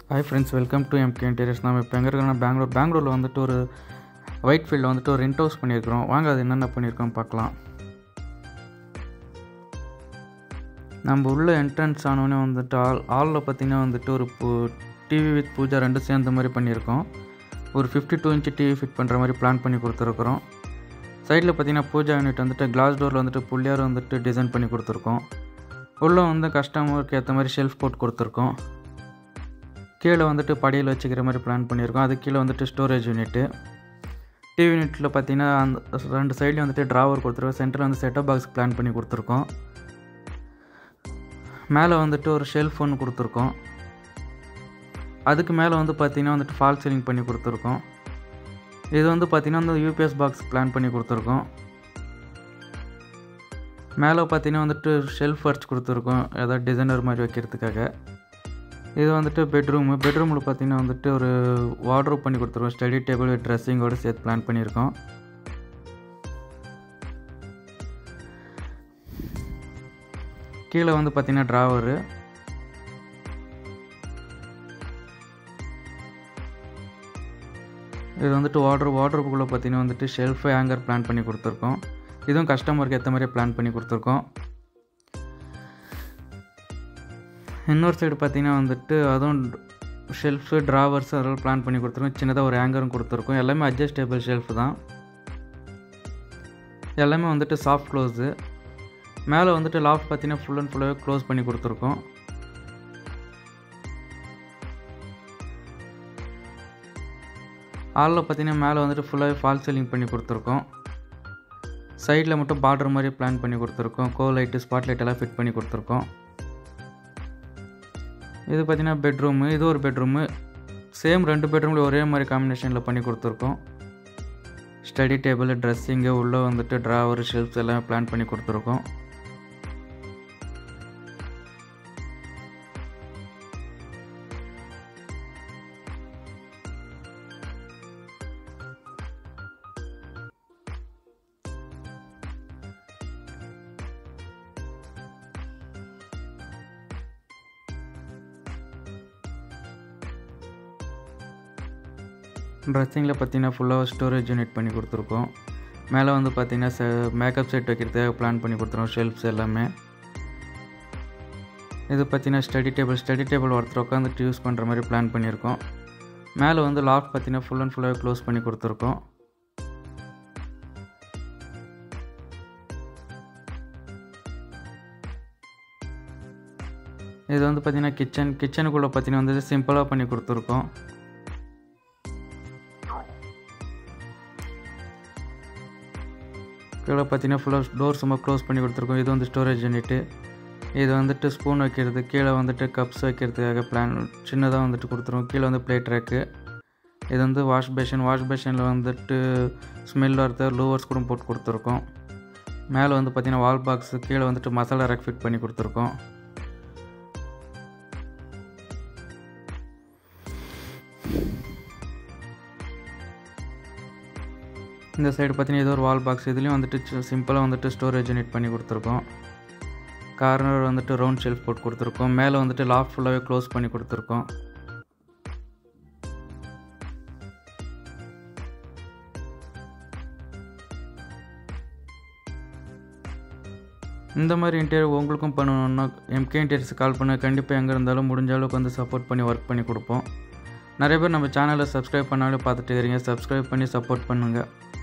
hi friends welcome to MK interiors நம்ம இப்போ எங்கே இருக்கோம்னா பெங்களூர் பெங்களூரில் வந்துட்டு ஒரு ஒயிட் ஃபீல்டில் வந்துட்டு ஒரு ரெண்ட் ஹவுஸ் பண்ணியிருக்கிறோம் வாங்க அது என்னென்ன பண்ணியிருக்கோம் பார்க்கலாம் நம்ம உள்ள என்ட்ரன்ஸ் ஆனோடனே வந்துட்டு ஆல் ஆலில் பார்த்தீங்கன்னா வந்துட்டு ஒரு பூ டிவி வித் பூஜா ரெண்டும் சேர்ந்த மாதிரி பண்ணியிருக்கோம் ஒரு fifty two inch TV fit பண்ணுற மாதிரி பிளான் பண்ணி கொடுத்துருக்குறோம் சைடில் பார்த்தீங்கன்னா பூஜா யூனிட் வந்துட்டு கிளாஸ் டோரில் வந்துட்டு புள்ளியார் வந்துட்டு டிசைன் பண்ணி கொடுத்துருக்கோம் உள்ளே வந்து கஸ்டமருக்கு ஏற்ற மாதிரி ஷெல்ஃப் போட்டு கொடுத்துருக்கோம் கீழே வந்துட்டு படியில் வச்சுக்கிற மாதிரி பிளான் பண்ணியிருக்கோம் அது கீழே வந்துட்டு ஸ்டோரேஜ் யூனிட்டு டிவி யூனிட்டில் பார்த்தீங்கன்னா அந்த ரெண்டு சைட்லேயும் வந்துட்டு ட்ராவர் கொடுத்துருக்கோம் சென்டரில் வந்து செட்டப் பாக்ஸ் பிளான் பண்ணி கொடுத்துருக்கோம் மேலே வந்துட்டு ஒரு ஷெல்ஃப் ஒன்று கொடுத்துருக்கோம் அதுக்கு மேலே வந்து பார்த்திங்கன்னா வந்துட்டு ஃபால் சீலிங் பண்ணி கொடுத்துருக்கோம் இது வந்து பார்த்திங்கன்னா வந்து யூபிஎஸ் பாக்ஸ் பிளான் பண்ணி கொடுத்துருக்கோம் மேலே பார்த்தீங்கன்னா வந்துட்டு ஷெல்ஃப் வரைச்சி கொடுத்துருக்கோம் ஏதாவது டிசைனர் மாதிரி வைக்கிறதுக்காக இது வந்துட்டு பெட்ரூமு பெட்ரூமில் பார்த்தீங்கன்னா வந்துட்டு ஒரு வார்ட்ரோப் பண்ணி கொடுத்துருக்கோம் ஸ்டடி டேபிள் ட்ரெஸ்ஸிங்கோடு சேர்த்து பிளான் பண்ணியிருக்கோம் கீழே வந்து பார்த்தீங்கன்னா ட்ராவரு இது வந்துட்டு வாட்ரு வாட்ரோப்புக்குள்ளே பார்த்தீங்கன்னா வந்துட்டு ஷெல்ஃபு ஹேங்கர் பிளான் பண்ணி கொடுத்துருக்கோம் இதுவும் கஸ்டமருக்கு ஏற்ற மாதிரி பிளான் பண்ணி கொடுத்துருக்கோம் இன்னொரு சைடு பார்த்தீங்கன்னா வந்துட்டு அதுவும் ஷெல்ஃபு ட்ராவர்ஸ் அதெல்லாம் பிளான் பண்ணி கொடுத்துருக்கோம் சின்னதாக ஒரு ஹேங்கரும் கொடுத்துருக்கோம் எல்லாமே அட்ஜஸ்டபிள் ஷெல்ஃப் தான் எல்லாமே வந்துட்டு சாஃப்ட் க்ளோஸு மேலே வந்துட்டு லாஃப்ட் பார்த்தீங்கன்னா ஃபுல் அண்ட் ஃபுல்லாகவே க்ளோஸ் பண்ணி கொடுத்துருக்கோம் ஹாலில் பார்த்தீங்கன்னா மேலே வந்துட்டு ஃபுல்லாகவே ஃபால் சீலிங் பண்ணி கொடுத்துருக்கோம் சைடில் மட்டும் பார்டர் மாதிரி பிளான் பண்ணி கொடுத்துருக்கோம் கோ லைட்டு ஸ்பாட் லைட் எல்லாம் ஃபிட் பண்ணி கொடுத்துருக்கோம் இது பார்த்திங்கன்னா பெட்ரூமு இது ஒரு பெட்ரூமு சேம் ரெண்டு பெட்ரூமில் ஒரே மாதிரி காம்பினேஷனில் பண்ணி கொடுத்துருக்கோம் ஸ்டடி டேபிள் ட்ரெஸ்ஸிங்கு உள்ளே வந்துட்டு ட்ராவர் ஷெல்ஃப்ஸ் எல்லாம் பிளான் பண்ணி கொடுத்துருக்கோம் ட்ரெஸ்ஸிங்கில் பார்த்தீங்கன்னா ஃபுல்லாக ஸ்டோரேஜ் யூனிட் பண்ணி கொடுத்துருக்கோம் மேலே வந்து பார்த்தீங்கன்னா ச மேக்கப் செட் வைக்கிறதுக்காக பிளான் பண்ணி கொடுத்துருவோம் ஷெல்ஃப்ஸ் எல்லாமே இது பார்த்தீங்கன்னா ஸ்டடி டேபிள் ஸ்டடி டேபிள் ஒருத்தர் உட்காந்துட்டு யூஸ் பண்ணுற மாதிரி பிளான் பண்ணியிருக்கோம் மேலே வந்து லாக் பார்த்தீங்கன்னா ஃபுல் அண்ட் ஃபுல்லாகவே க்ளோஸ் பண்ணி கொடுத்துருக்கோம் இது வந்து பார்த்திங்கன்னா கிச்சன் கிச்சனுக்குள்ளே பார்த்தீங்கன்னா வந்து சிம்பிளாக பண்ணி கொடுத்துருக்கோம் கீழே பார்த்தீங்கன்னா ஃபுல்லாக டோர் சும்மா க்ளோஸ் பண்ணி கொடுத்துருக்கோம் இது வந்து ஸ்டோரேஜ் யூனிட்டு இது வந்துட்டு ஸ்பூன் வைக்கிறது கீழே வந்துட்டு கப்ஸ் வைக்கிறதுக்காக பிளான் சின்னதாக வந்துட்டு கொடுத்துருவோம் கீழே வந்து பிளேட் ரேக்கு இது வந்து வாஷ் பேஷன் வாஷ் பேஷனில் வந்துட்டு ஸ்மெல் வரது லூவர்ஸ் கூட போட்டு கொடுத்துருக்கோம் மேலே வந்து பார்த்திங்கன்னா வால் பாக்ஸு கீழே வந்துட்டு மசாலா ரேக் ஃபிட் பண்ணி கொடுத்துருக்கோம் இந்த சைடு பார்த்தீங்கன்னா ஏதோ ஒரு வால் பாக்ஸ் இதுலேயும் வந்துட்டு சிம்பிளாக வந்துட்டு ஸ்டோரேஜ் யூனிட் பண்ணி கொடுத்துருக்கோம் கார்னர் வந்துட்டு ரவுண்ட் ஷெல்ஃப் போட்டு கொடுத்துருக்கோம் மேலே வந்துட்டு லாஃப்ட் ஃபுல்லாகவே க்ளோஸ் பண்ணி கொடுத்துருக்கோம் இந்த மாதிரி இன்டீரியர் உங்களுக்கும் பண்ணணுன்னா எம்கே இன்டீரியர்ஸ் கால் பண்ண கண்டிப்பாக எங்கே இருந்தாலும் முடிஞ்ச அளவுக்கு வந்து சப்போர்ட் பண்ணி ஒர்க் பண்ணி கொடுப்போம் நிறைய பேர் நம்ம சேனலை சப்ஸ்கிரைப் பண்ணாலும் பார்த்துட்டு இருக்கீங்க சப்ஸ்கிரைப் பண்ணி சப்போர்ட் பண்ணுங்கள்